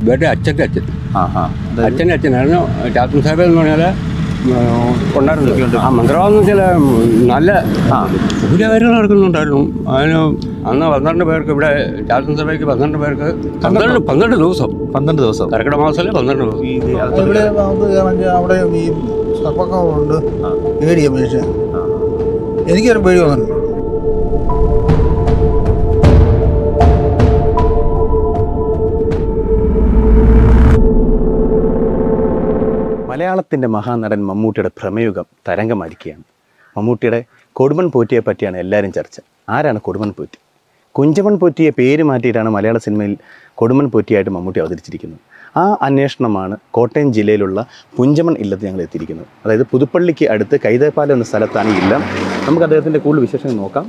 ഇവരുടെ അച്ഛൻ്റെ അച്ഛൻ ആ ആ അച്ഛൻ്റെ അച്ഛനായിരുന്നു ചാത്തൻ സാഹിബ് എന്ന് പറഞ്ഞാൽ കൊണ്ടായിരുന്നു ആ മന്ത്രവാദം എന്ന് വെച്ചാൽ നല്ല ആ പൂജാകാര്യങ്ങൾ നടക്കുന്നുണ്ടായിരുന്നു അതിന് അന്ന് പന്ത്രണ്ട് പേർക്ക് ഇവിടെ ചാത്തൻ സഭയ്ക്ക് പന്ത്രണ്ട് പേർക്ക് പന്ത്രണ്ട് പന്ത്രണ്ട് ദിവസം പന്ത്രണ്ട് ദിവസം കർക്കിടക മാസത്തിൽ പന്ത്രണ്ട് ദിവസം ഈ ഇത് അടുത്ത ഇവിടെ നമുക്ക് കയറണമെങ്കിൽ അവിടെ ഈ സർപ്പക്കാവുണ്ട് പേടിയ മനുഷ്യൻ ആ, എനിക്കൊരു പേടി വന്നിട്ടുണ്ട് മലയാളത്തിൻ്റെ മഹാനടൻ മമ്മൂട്ടിയുടെ ഭ്രമയുഗം തരംഗമായിരിക്കുകയാണ് മമ്മൂട്ടിയുടെ കൊടുമൺ പോറ്റിയെ പറ്റിയാണ് എല്ലാവരും ചർച്ച ആരാണ് കൊടുമൺ പോറ്റി കുഞ്ചമൺ പോറ്റിയെ പേര് മാറ്റിയിട്ടാണ് മലയാള സിനിമയിൽ കൊടുമൺ പോറ്റിയായിട്ട് മമ്മൂട്ടി അവതരിച്ചിരിക്കുന്നത് ആ അന്വേഷണമാണ് കോട്ടയം ജില്ലയിലുള്ള പുഞ്ചമൺ ഇല്ലത്ത് ഞങ്ങൾ എത്തിയിരിക്കുന്നത് അതായത് പുതുപ്പള്ളിക്ക് അടുത്ത് കൈതപ്പാലം എന്ന സ്ഥലത്താണ് ഈ ഇല്ലം നമുക്ക് അദ്ദേഹത്തിൻ്റെ കൂടുതൽ വിശേഷങ്ങൾ നോക്കാം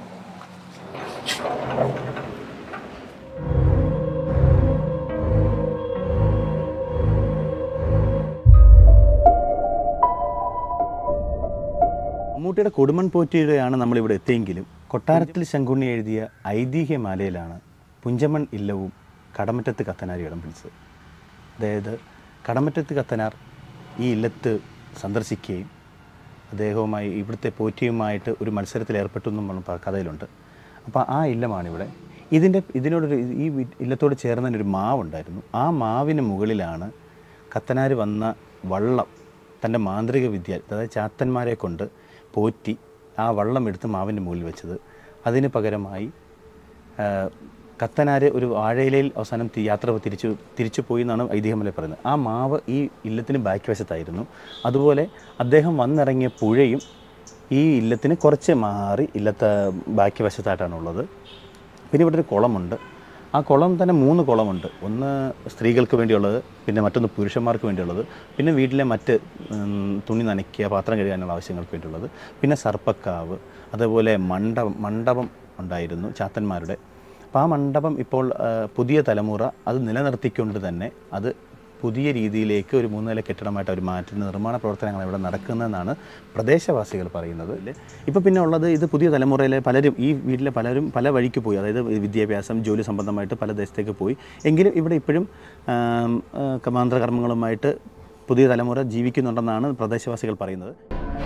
മമ്മൂട്ടിയുടെ കൊടുമൺ പോറ്റിയുടെയാണ് നമ്മളിവിടെ എത്തിയെങ്കിലും കൊട്ടാരത്തിൽ ശങ്കുണ്ണി എഴുതിയ ഐതിഹ്യമാലയിലാണ് പുഞ്ചമൺ ഇല്ലവും കടമറ്റത്ത് കത്തനാരി ഇടം പിടിച്ചത് അതായത് കടമറ്റത്ത് കത്തനാർ ഈ ഇല്ലത്ത് സന്ദർശിക്കുകയും അദ്ദേഹവുമായി ഇവിടുത്തെ പോറ്റിയുമായിട്ട് ഒരു മത്സരത്തിൽ ഏർപ്പെട്ടു എന്നും പറഞ്ഞ പ- കഥയിലുണ്ട് അപ്പോൾ ആ ഇല്ലമാണിവിടെ ഇതിൻ്റെ ഇതിനോടൊരു ഈ വി- ഇല്ലത്തോട് ചേർന്ന് തന്നെ ഒരു മാവുണ്ടായിരുന്നു ആ മാവിന് മുകളിലാണ് കത്തനാർ വന്ന വള്ളം തൻ്റെ മാന്ത്രിക വിദ്യ അതായത് ചാത്തന്മാരെ കൊണ്ട് പോറ്റി ആ വള്ളം എടുത്ത് മാവിൻ്റെ മുകളിൽ വെച്ചത് അതിന് പകരമായി ആ, കത്തനാര് ഒരു വാഴയിലയിൽ അവസാനം തി- യാത്ര തിരിച്ചു തിരിച്ചു പോയി എന്നാണ് ഐതിഹ്യമല്ലേ പറയുന്നത് ആ മാവ് ഈ ഇല്ലത്തിന് ബാക്ക് വശത്തായിരുന്നു അതുപോലെ അദ്ദേഹം വന്നിറങ്ങിയ പുഴയും ഈ ഇല്ലത്തിന് കുറച്ച് മാറി ഇല്ലത്തെ ബാക്കി വശത്തായിട്ടാണുള്ളത് പിന്നെ ഇവിടെ ഒരു കുളമുണ്ട് ആ കുളം തന്നെ മൂന്ന് കുളമുണ്ട് ഒന്ന് സ്ത്രീകൾക്ക് വേണ്ടിയുള്ളത് പിന്നെ മറ്റൊന്ന് പുരുഷന്മാർക്ക് വേണ്ടിയുള്ളത് പിന്നെ വീട്ടിലെ മറ്റ് ഉം, തുണി നനയ്ക്കുക പാത്രം കഴുകാനുള്ള ആവശ്യങ്ങൾക്ക് വേണ്ടിയുള്ളത് പിന്നെ സർപ്പക്കാവ് അതേപോലെ മണ്ഡപം മണ്ഡപം ഉണ്ടായിരുന്നു ചാത്തന്മാരുടെ അപ്പോൾ ആ മണ്ഡപം ഇപ്പോൾ ആ, പുതിയ തലമുറ അത് നിലനിർത്തിക്കൊണ്ട് തന്നെ അത് പുതിയ രീതിയിലേക്ക് ഒരു മൂന്ന് നില കെട്ടിടമായിട്ട് അവർ മാറ്റുന്ന നിർമ്മാണ പ്രവർത്തനങ്ങൾ ഇവിടെ നടക്കുന്നതെന്നാണ് പ്രദേശവാസികൾ പറയുന്നത് ഇപ്പോൾ പിന്നെ ഉള്ളത് ഇത് പുതിയ തലമുറയിലെ പലരും ഈ വീട്ടിലെ പലരും പല വഴിക്ക് പോയി അതായത് വിദ്യാഭ്യാസം ജോലി സംബന്ധമായിട്ട് പല ദേശത്തേക്ക് പോയി എങ്കിലും ഇവിടെ ഇപ്പോഴും ആം, ആ, കർമാന്തരകർമ്മങ്ങളുമായിട്ട് പുതിയ തലമുറ ജീവിക്കുന്നുണ്ടെന്നാണ് പ്രദേശവാസികൾ പറയുന്നത്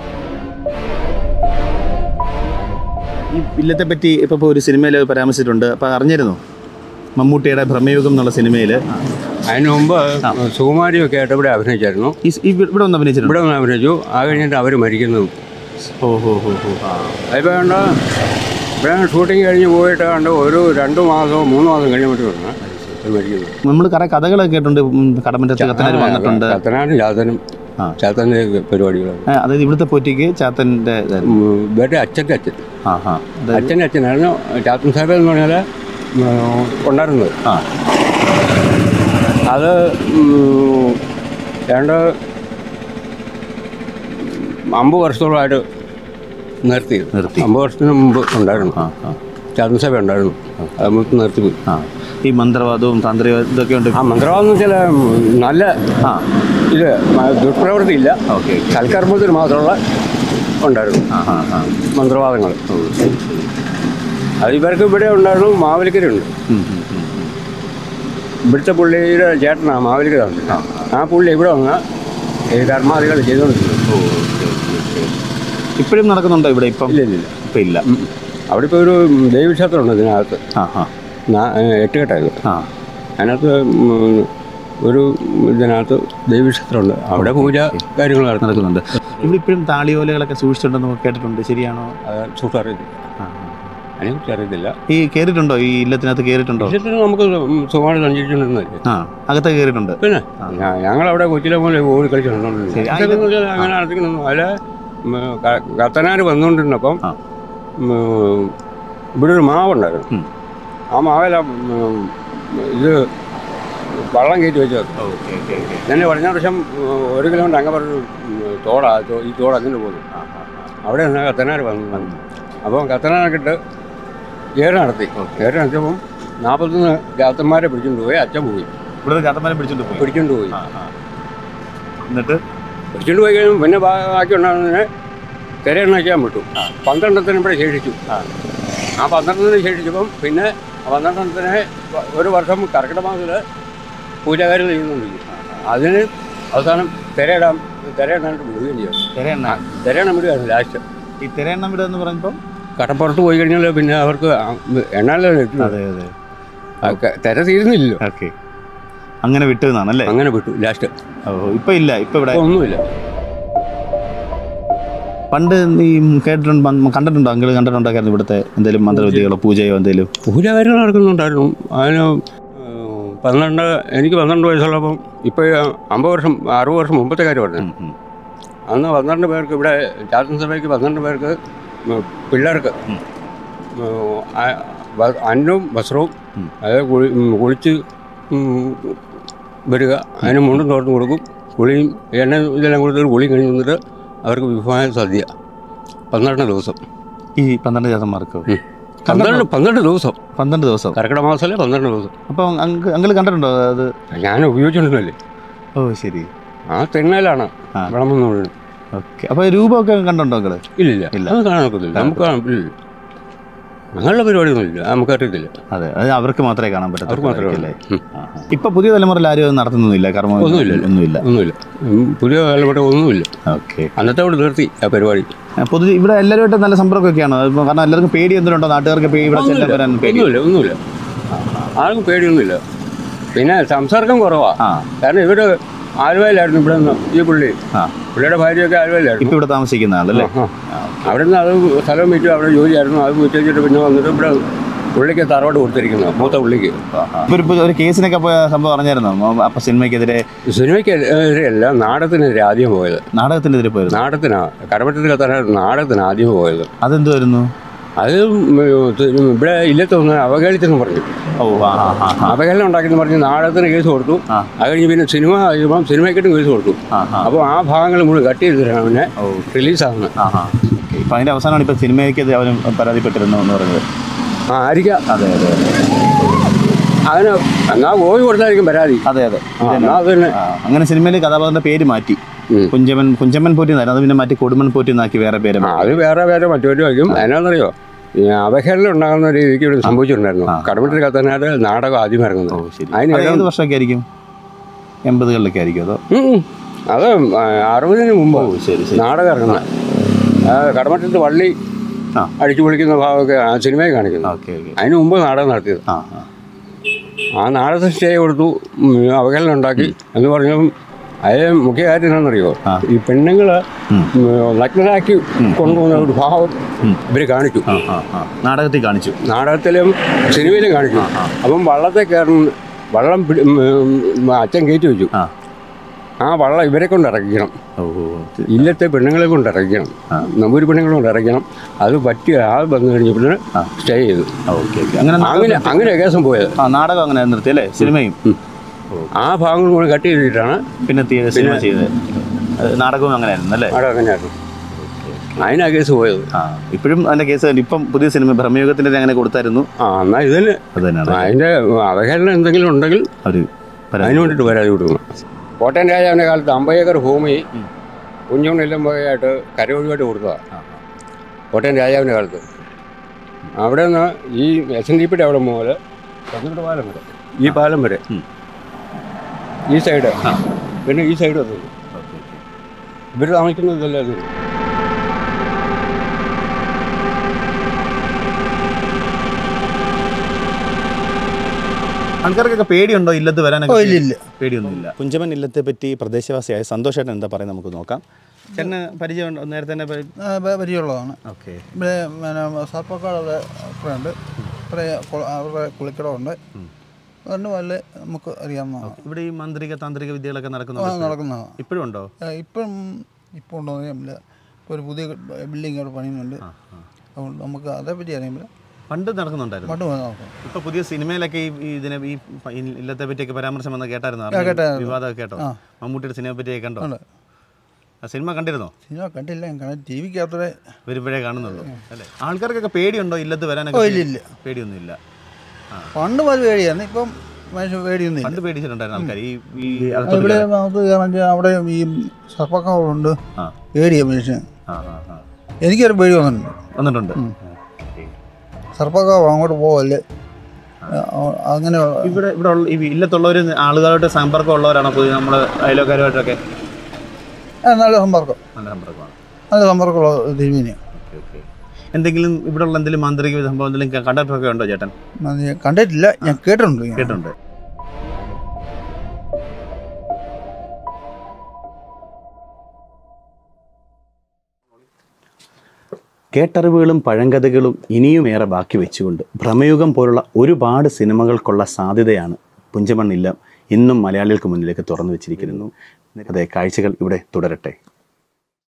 ഈ ഇല്ലത്തെ പറ്റി ഇപ്പോൾ ഒരു സിനിമയിൽ പരാമർശിച്ചിട്ടുണ്ട് അപ്പോൾ അറിഞ്ഞിരുന്നു മമ്മൂട്ടിയുടെ ഭ്രമയുഗം എന്നുള്ള സിനിമയിൽ അതിന് മുമ്പ് സുകുമാരിയൊക്കെ ആയിട്ട് ഇവിടെ അഭിനയിച്ചായിരുന്നു ഈ ഈ ഇവിടെ ഒന്ന് അഭിനയിച്ചിട്ടുണ്ട് ഇവിടെ ഒന്ന് അഭിനയിച്ചു അത് കഴിഞ്ഞിട്ട് അവർ മരിക്കുന്നു ഓ ഹോ ഹോ ഹോ അതിപ്പോൾ കണ്ട ഇവിടെ ഷൂട്ടിങ് കഴിഞ്ഞ് പോയിട്ട് കണ്ട് ഒരു രണ്ട് മാസമോ മൂന്ന് മാസം കഴിയുമ്പോൾ വന്ന് അവർ മരിക്കുന്നു നമ്മൾ കുറേ കഥകളൊക്കെ കേട്ടിട്ടുണ്ട് ഉം, കടമറ്റത്ത് കത്തനാർ വന്നിട്ടുണ്ട് കത്തനാരും ചാത്തനും ആ. ചാത്തൻ്റെ പരിപാടികളാണ് ആ, അതായത് ഇവിടുത്തെ പോറ്റിക്ക് ചാത്തൻ്റെ ഇതായിരുന്നു. ഉം, ഇവരുടെ അച്ഛൻ്റെ അച്ഛൻ ആ ആ അതായത് അച്ഛൻ്റെ അച്ഛനായിരുന്നു ചാത്തൻ സാഹിബ് എന്ന് പറഞ്ഞാൽ ഉണ്ടായിരുന്നത് ആ അത് ഉം, രണ്ട് അമ്പത് വർഷത്തോളമായിട്ട് നിർത്തി നിർത്തി. അമ്പത് വർഷത്തിന് മുമ്പ് ഉണ്ടായിരുന്നു ആ ആ ചാത്തൻ സഭ ഉണ്ടായിരുന്നു അത് മുത്ത് നിർത്തി പോയി ആ ഈ മന്ത്രവാദവും താന്ത്രിക ഇതൊക്കെ ഉണ്ട് ആ മന്ത്രവാദം എന്ന് വെച്ചാൽ നല്ല ആ ഇത് മ- ദുഷ്പ്രവൃത്തി ഇല്ല ഓക്കെ ഓക്കെ സൽക്കർമ്മത്തിന് മാത്രമുള്ള ഉണ്ടായിരുന്നു ആ ആ ആ മന്ത്രവാദങ്ങൾ അത് ഇവർക്ക് ഇവിടെ ഉണ്ടായിരുന്നു മാവലിക്കരുണ്ട് ഉം, ഉം, ഉം. ഇവിടുത്തെ പുള്ളിയുടെ ചേട്ടനാണ് മാവലിക്കര താമസിക്കുന്നത്. ആ പുള്ളി ഇവിടെ വന്ന ഈ കർമാദികൾ ചെയ്തുകൊണ്ടിരുന്നത് ഓ ഓക്കെ ഓക്കെ ഓക്കെ ഇപ്പോഴും നടക്കുന്നുണ്ടോ ഇവിടെ ഇപ്പം ഇല്ല ഇല്ല ഇല്ല ഇപ്പം ഇല്ല ഉം. അവിടെ ഇപ്പോൾ ഒരു ദേവീക്ഷേത്രമുണ്ട് ഇതിനകത്ത് ആ ആ നാ- ഏ, എട്ടുകെട്ടായത് ആ അതിനകത്ത് ഉം, ഒരു ഇതിനകത്ത് ദേവീക്ഷേത്രമുണ്ട് അവിടെ പൂജ കാര്യങ്ങൾ നടത്തുന്നത് നടക്കുന്നുണ്ട് ഇവിടെ ഇപ്പോഴും താളിയോലകളൊക്കെ സൂക്ഷിച്ചിട്ടുണ്ടെന്ന് കേട്ടിട്ടുണ്ട് ശരിയാണോ അത് സൂക്ഷം അറിയത്തില്ല ആ, ആ. അതിനെക്കുറിച്ച് അറിയത്തില്ല ഈ കയറിയിട്ടുണ്ടോ ഈ ഇല്ലത്തിനകത്ത് കയറിയിട്ടുണ്ടോ ക്ഷേത്രത്തിൽ നമുക്ക് സുഖമായിട്ട് സഞ്ചരിച്ചിട്ടുണ്ടെന്നല്ലേ ആ അകത്ത് കയറിയിട്ടുണ്ട് പിന്നെ ഞങ്ങളവിടെ കൊച്ചിലെ പോലെ ഓടി കളിച്ചിട്ടുണ്ടോ ശരി. ആ, അങ്ങനെ നടത്തിക്കുന്നു അതിൽ കത്തനാർ വന്നുകൊണ്ടിരുന്നപ്പം ആ. ഉം, ഇവിടെ ഒരു മാവുണ്ടായിരുന്നു ഉം. ആ മാവില ഇത് വള്ളം കയറ്റി വെച്ചത് ഓക്കെ ഓക്കെ ഓക്കെ ഞാൻ കഴിഞ്ഞ വർഷം ഉം, ഒരു കിലോമീറ്റർ അങ്ങ് പറഞ്ഞു തോടാ തോ- ഈ തോട് അങ്ങനെ പോകുന്നു അവിടെ നിന്ന് കത്തനാർ വന്നു അപ്പം കത്തനാരൊക്കെ ഇട്ട് ഏറ് നടത്തി ഏറ് നടത്തിയപ്പം നാൽപ്പത്തൊന്ന് രാത്തന്മാരെ പിടിച്ചുകൊണ്ട് പോയി അച്ഛൻ പോയി ഇവിടെ ചാത്തന്മാരെ പിടിച്ചോണ്ട് പോയി പിടിച്ചുകൊണ്ട് പോയി ആ, ആ. എന്നിട്ട് പിടിച്ചുകൊണ്ട് പോയി കഴിയുമ്പോൾ പിന്നെ ബാ- ബാക്കി ഉണ്ടാകുന്നതിനെ തിരയെണ്ണ വയ്ക്കാൻ വിട്ടു പന്ത്രണ്ടെണ്ണത്തിന് ഇവിടെ ശേഷിച്ചു ആ. ആ പന്ത്രണ്ടെണ്ണത്തിന് ശേഷിച്ചപ്പം പിന്നെ ആ പന്ത്രണ്ടെണ്ണത്തിനെ ഒരു വർഷം കർക്കിടക മാസത്തിൽ പൂജാകാര്യങ്ങൾ ചെയ്യുന്നുണ്ട് അതിന് അവസാനം തിരയിടാൻ തിരയിടാനായിട്ട് വിടുകയും ചെയ്യും തിരയെണ്ണ തിരയണം വിടുകയാണ് ലാസ്റ്റ് ഈ തിരയെണ്ണം വിടുക എന്ന് പറയുമ്പോൾ കടപ്പുറത്ത് പോയി കഴിഞ്ഞാൽ പിന്നെ അവർക്ക് എണ്ണാലോ അതെ അതെ തിര തീരുന്നില്ലല്ലോ ഓക്കെ അങ്ങനെ വിട്ടതെന്നാണ് അല്ലേ അങ്ങനെ വിട്ടു ലാസ്റ്റ് ഓ ഇപ്പൊ ഇല്ല ഇപ്പൊ ഇവിടെ ഇപ്പൊ ഒന്നുമില്ല പണ്ട് ഈ കേട്ടിട്ടുണ്ട് മ- കണ്ടിട്ടുണ്ടോ അങ്കിൾ കണ്ടിട്ടുണ്ടായിരുന്നു ഇവിടുത്തെ എന്തെങ്കിലും മന്ത്രവിദ്യകളോ പൂജയോ എന്തെങ്കിലും പൂജാകാര്യങ്ങൾ നടക്കുന്നുണ്ടായിരുന്നു അതിന് ഏഹ്, പന്ത്രണ്ട് എനിക്ക് പന്ത്രണ്ട് വയസ്സുള്ളപ്പം ഇപ്പോൾ അമ്പത് വർഷം അറുപത് വർഷം മുമ്പത്തെ കാര്യം പറഞ്ഞു ഉം, ഉം. അന്ന് പന്ത്രണ്ട് പേർക്ക് ഇവിടെ ജാതൻ സഭയ്ക്ക് പന്ത്രണ്ട് പേർക്ക് ഉം, പിള്ളേർക്ക് ഉം. ഉം, ആ- വ- അന്നവും വസ്ത്രവും ഉം. അത് കുളി ഉം, കുളിച്ച് ഉം, വരിക അതിന് മുണ്ടും തോർത്തും കൊടുക്കും കുളിയും എണ്ണ ഇതെല്ലാം കൊടുത്തിട്ട് കുളി കഴിഞ്ഞ് വന്നിട്ട് അവർക്ക് വിവാഹ സദ്യ പന്ത്രണ്ട് ദിവസം ഈ പന്ത്രണ്ട് ജാതന്മാർക്ക് ഉം. പന്ത്രണ്ട് പന്ത്രണ്ട് ദിവസം പന്ത്രണ്ട് ദിവസം കർക്കിടക മാസത്തിലെ പന്ത്രണ്ട് ദിവസം അപ്പം അങ്കിൾ കണ്ടിട്ടുണ്ടോ അത് ഞാൻ ഉപയോഗിച്ചിട്ടുണ്ടല്ലേ ഓ ശരി ആ തെണ്ണയിലാണ് ആ. വിളമ്പെന്ന് പറയുന്നത് ഓക്കെ അപ്പോൾ രൂപമൊക്കെ കണ്ടിട്ടുണ്ടോ അങ്കിള് ഇല്ലില്ല ഇല്ല. അത് കാണാൻ ഒക്കത്തില്ല നമുക്ക് കാണാൻ ഇല്ല അങ്ങനെയുള്ള പരിപാടിയൊന്നുമില്ല നമുക്കറിയത്തില്ല അതെ അത് അവർക്ക് മാത്രമേ കാണാൻ അവർക്ക് മാത്രമേ പറ്റത്തുള്ളൂ ഉള്ളൂ. ഉം. ഇപ്പൊ പുതിയ തലമുറയിൽ ആരും അത് നടത്തുന്നില്ല കർമ്മം ഒന്നുമില്ല. ഒന്നുമില്ല ഒന്നുമില്ല ഉം, പുതിയ കാലഘട്ടം ഒന്നുമില്ല ഓക്കെ അന്നത്തെ അവിടെ നിർത്തി ആ പരിപാടി പൊതു ഇവിടെ എല്ലാവരുമായിട്ട് നല്ല സമ്പർക്കമൊക്കെയാണോ ഇപ്പൊ കാരണം എല്ലാവർക്കും പേടി എന്തിനുണ്ടോ നാട്ടുകാർക്ക് പേടി ഇവിടെ ചെല്ലാൻ വരാൻ പേടി ഒന്നുമില്ല ഒന്നുമില്ല ആർക്കും പേടിയൊന്നുമില്ല പിന്നെ സംസർഗം കുറവാ ആ കാരണം ഇവര് ആലുവയിലായിരുന്നു ഇവിടെ നിന്ന് ഈ പുള്ളി ആ പുള്ളിയുടെ ഭാര്യയൊക്കെ ആലുവയിലായിരുന്നു ഇപ്പൊ ഇവിടെ താമസിക്കുന്ന ആളല്ലേ ആ, ആ. അവിടെ നിന്ന് അത് സ്ഥലം വിറ്റു അവിടെ ജോലിയായിരുന്നു അത് വിറ്റ് വെച്ചിട്ട് പിന്നെ വന്നിട്ട് ഇവിടെ പുള്ളിക്ക് തറവാട് കൊടുത്തിരിക്കുന്നത് മൂത്ത പുള്ളിക്ക് ഇപ്പൊ ഒരു- ഒരു കേസിനൊക്കെ പോയ സംഭവം പറഞ്ഞായിരുന്നോ മോ- അപ്പൊ സിനിമയ്ക്കെതിരെ സിനിമയ്ക്ക് എതിരെയല്ല നാടകത്തിനെതിരെ ആദ്യം പോയത് നാടകത്തിനെതിരെ പോയിരുന്നു നാടകത്തിനാ കടമറ്റത്തിൽ കത്താനായിരുന്നു നാടകത്തിന് ആദ്യം പോയത് അതെന്തുവായിരുന്നു അത് ഉം, ഇവിടെ ഇല്ലത്തൊന്ന് അവഹേളിച്ചെന്ന് പറഞ്ഞു ഓ ആ ആ ആ ആ അവഹേളനം ഉണ്ടാക്കിയെന്ന് പറഞ്ഞ് നാടകത്തിന് കേസ് കൊടുത്തു ആ. അത് കഴിഞ്ഞ് പിന്നെ സിനിമ കഴിയുമ്പം സിനിമയ്ക്കിട്ടും കേസ് കൊടുത്തു ആ ആ അപ്പോൾ ആ ഭാഗങ്ങൾ മുഴുവൻ കട്ട് ചെയ്തിട്ടാണ് പിന്നെ ഓ റിലീസാകുന്നത് ആ ആ ഓക്കെ ഇപ്പൊ അതിന്റെ അവസാനമാണ് ഇപ്പൊ സിനിമയ്ക്ക് അവനും പരാതിപ്പെട്ടിരുന്നു എന്ന് പറഞ്ഞത് ആ ആയിരിക്കാം അതെ അതെ അതിന് എന്നാ പോയി കൊടുത്തായിരിക്കും പരാതി അതെ അതെ ആ, എന്നാ അത് തന്നെ ആ, അങ്ങനെ സിനിമയിൽ കഥാപാത്രത്തിന്റെ പേര് മാറ്റി ഉം. കുഞ്ചമൻ കുഞ്ചമൻ പോറ്റി എന്നായിരുന്നു അത് പിന്നെ മാറ്റി കൊടുമൺ പോറ്റി എന്നാക്കി വേറെ പേര് ആ, അത് വേറെ വേറെ മറ്റൊരു വയ്ക്കും അതിനാണെന്നറിയോ ഈ അവഹേളനം ഉണ്ടാകുന്ന രീതിക്ക് ഇവിടെ സംഭവിച്ചിട്ടുണ്ടായിരുന്നു കടമറ്റത്തിൽ കത്തനാട് നാടകം ആദ്യം ഓ ഇറങ്ങുന്നത് ശരി അതിന് അത് ഏത് വർഷമൊക്കെ ആയിരിക്കും എൺപതുകളിലൊക്കെ ആയിരിക്കും അതോ ഉം, ഉം. അത് ആ, അറുപതിന് മുമ്പ് ശരി ശരി നാടകം ഇറങ്ങുന്നത് കടമറ്റത്ത് വള്ളി ആ. അടിച്ചു പൊളിക്കുന്ന ഭാഗമൊക്കെ ആ സിനിമയിൽ കാണിക്കുന്നത് ഓക്കെ ഓക്കെ അതിന് മുമ്പ് നാടകം നടത്തിയത് ആ ആ ആ നാടകത്തിന് സ്റ്റേ കൊടുത്തു ഉം, അവഹേളനം ഉണ്ടാക്കി എന്ന് പറഞ്ഞാൽ അതിൽ മുഖ്യ കാര്യം എന്താണെന്നറിയോ ആ. ഈ പെണ്ണുങ്ങള് ഉം. ഉം, നഗ്നരാക്കി കൊണ്ടുപോകുന്ന ഒരു ഭാവം ഉം. ഇവർ കാണിച്ചു ആ ആ ആ നാടകത്തിൽ കാണിച്ചു നാടകത്തിലും സിനിമയിലും കാണിച്ചു അപ്പം വള്ളത്തെ കയറുന്ന വള്ളം പിടി- ഉം, ഉം, അച്ഛൻ കയറ്റി വെച്ചു ആ ആ വള്ളം ഇവരെ കൊണ്ട് ഇറക്കിക്കണം ഓ ഓ ഓ. ഇല്ലത്തെ പെണ്ണുങ്ങളെ കൊണ്ട് ഇറക്കണം ആ. നമ്പൂരി പെണ്ണുങ്ങളെ കൊണ്ട് ഇറക്കണം അത് പറ്റിയ ആൾ വന്നു കഴിഞ്ഞപ്പോൾ ആ. സ്റ്റേ ചെയ്തു ആ, ഓക്കെ ഓക്കെ അങ്ങനെ നാടകം അങ്ങനെ അങ്ങനെ കേസം പോയത് ആ നാടകം അങ്ങനെ നിർത്തി അല്ലേ സിനിമയും ആ ഭാഗങ്ങൾ കൂടെ കട്ട് ചെയ്തിട്ടാണ് പിന്നെ തീരെ സിനിമ ചെയ്തത് അത് നാടകവും അങ്ങനെ ആയിരുന്നു അല്ലേ അവിടെ അങ്ങനെയായിരുന്നു അതിനാ കേസ് പോയത് ആ ഇപ്പോഴും അതിന്റെ കേസ് ഇപ്പം പുതിയ സിനിമ ബ്രഹ്മയുഗത്തിന്റെ അങ്ങനെ കൊടുത്തായിരുന്നു ആ എന്നാൽ ഇതിന് അത് തന്നെയാണ് അതിൻ്റെ അവഹേളനം എന്തെങ്കിലും ഉണ്ടെങ്കിൽ അവര് പരാതി അതിന് വേണ്ടിയിട്ട് പരാതി കൊടുക്കണം കോട്ടയം രാജാവിൻ്റെ കാലത്ത് അമ്പത് ഏക്കർ ഭൂമി കുഞ്ഞുണ്ണെല്ലാം പോയായിട്ട് കരയൊഴിവായിട്ട് കൊടുത്തതാണ് ആ, കോട്ടയം രാജാവിൻ്റെ കാലത്ത് അവിടെ നിന്ന് ഈ എസ് എൻ ഡി പിയുടെ അവിടെ മുതൽ പന്ത്രണ്ട് പാലം വരെ ഈ പാലം വരെ ഉം. ഈ സൈഡ് ആ. പിന്നെ ഈ സൈഡ് വന്നത് ഓക്കെ, ഓക്കെ. ഇവർ താമസിക്കുന്നതല്ല ഇത് ആൾക്കാർക്കൊക്കെ പേടിയുണ്ടോ ഇല്ലത്ത് ഓ വരാനൊക്കെ ഇല്ല ഇല്ല പേടിയൊന്നുമില്ല കുഞ്ചമൻ ഇല്ലത്തെ പറ്റി പ്രദേശവാസിയായ സന്തോഷേട്ടൻ എന്താ പറയുക നമുക്ക് നോക്കാം ചേട്ടന് പരിചയമുണ്ടോ നേരത്തെ തന്നെ ആ, പ- പരിചയമുള്ളതാണ് ഓക്കെ ഇവിടെ പിന്നെ സർപ്പക്കാടൊക്കെ ഉണ്ട് ഇവിടെ കുള- അവിടെ കുളിക്കടമുണ്ട് അതുകൊണ്ട് വല്ല നമുക്ക് അറിയാവുന്നതാണ് ഇവിടെ ഈ മാന്ത്രിക താന്ത്രിക വിദ്യകളൊക്കെ ആ, നടക്കുന്നുണ്ട് നടക്കുന്നതാണ് ഇപ്പോഴും ഉണ്ടോ ആ, ഇപ്പം ഇപ്പോൾ ഉണ്ടോ എന്ന് അറിയാമില്ല ഇപ്പോൾ ഒരു പുതിയ ബിൽഡിംഗ് അവിടെ പണിയുന്നുണ്ട് ആ, ആ. അതുകൊണ്ട് നമുക്ക് അതേപ്പറ്റി അറിയാമില്ല പണ്ട് നടക്കുന്നുണ്ടായിരുന്നു മട്ട് പോയി നോക്കാം ഇപ്പൊ പുതിയ സിനിമയിലൊക്കെ ഈ ഈ ഇതിനെ ഈ പ- ഈ ഇല്ലത്തെ പറ്റിയൊക്കെ പരാമർശം വന്ന് കേട്ടായിരുന്നു കേട്ടായിരുന്നു. വിവാദമൊക്കെ കേട്ടോ ആ. മമ്മൂട്ടിയുടെ സിനിമയെ പറ്റിയൊക്കെ കണ്ടോ ഉണ്ട്. ആ സിനിമ കണ്ടിരുന്നോ സിനിമ കണ്ടില്ല കാരണം ടി വിക്കകത്തൂടെ വരുമ്പോഴേ കാണുന്നുള്ളൂ അല്ലേ ആൾക്കാർക്കൊക്കെ പേടിയുണ്ടോ ഇല്ലത്ത് ഓ വരാനൊക്കെ ഇല്ല ഇല്ല പേടിയൊന്നുമില്ല ആ പണ്ട് പോലെ പേടിയായിരുന്നു ഇപ്പം മനുഷ്യൻ പേടിയൊന്നും ഇല്ല പണ്ട് പേടിച്ചിട്ടുണ്ടായിരുന്നു ആൾക്കാർ ഈ ഈ ആ, അകത്തോട്ട് ഇവിടെ കയറാൻ. നമുക്ക് കയറാൻ അവിടെ ഈ സർപ്പക്കാവുണ്ട് ആ പേടിയാ മനുഷ്യൻ ആ ആ ആ എനിക്കൊരു പേടി വന്നിട്ടുണ്ട് വന്നിട്ടുണ്ട് സർപ്പക്കാവ് അങ്ങോട്ട് പോവല്ലേ ആ അങ്ങനെ ഇവിടെ ഇവിടെ ഉള്ള ഈ ഇല്ലത്തുള്ളവർ ആളുകളായിട്ട് സമ്പർക്കം ഉള്ളവരാണോ പൊതുവെ നമ്മുടെ അയലോക്കാരുമായിട്ടൊക്കെ ആ, നല്ല സമ്പർക്കം നല്ല സമ്പർക്കമാണ് നല്ല സമ്പർക്കമുള്ള തിരുമേനിയാണ് ഓക്കെ ഓക്കെ എന്തെങ്കിലും ഇവിടെ ഉള്ള എന്തെങ്കിലും മാന്ത്രിക സംഭവം എന്തെങ്കിലും കണ്ടിട്ടൊക്കെ ഉണ്ടോ ചേട്ടൻ അത് ഞാൻ കണ്ടിട്ടില്ല ഞാൻ കേട്ടിട്ടുണ്ട് ഇങ്ങനെ. കേട്ടിട്ടുണ്ട് കേട്ടറിവുകളും പഴങ്കഥകളും ഇനിയുമേറെ ബാക്കി വെച്ചുകൊണ്ട് ഭ്രമയുഗം പോലുള്ള ഒരുപാട് സിനിമകൾക്കുള്ള സാധ്യതയാണ് പുഞ്ചമണ്ണില്ല ഇന്നും മലയാളികൾക്ക് മുന്നിലേക്ക് തുറന്നു വെച്ചിരിക്കുന്നു അതെ കാഴ്ചകൾ ഇവിടെ തുടരട്ടെ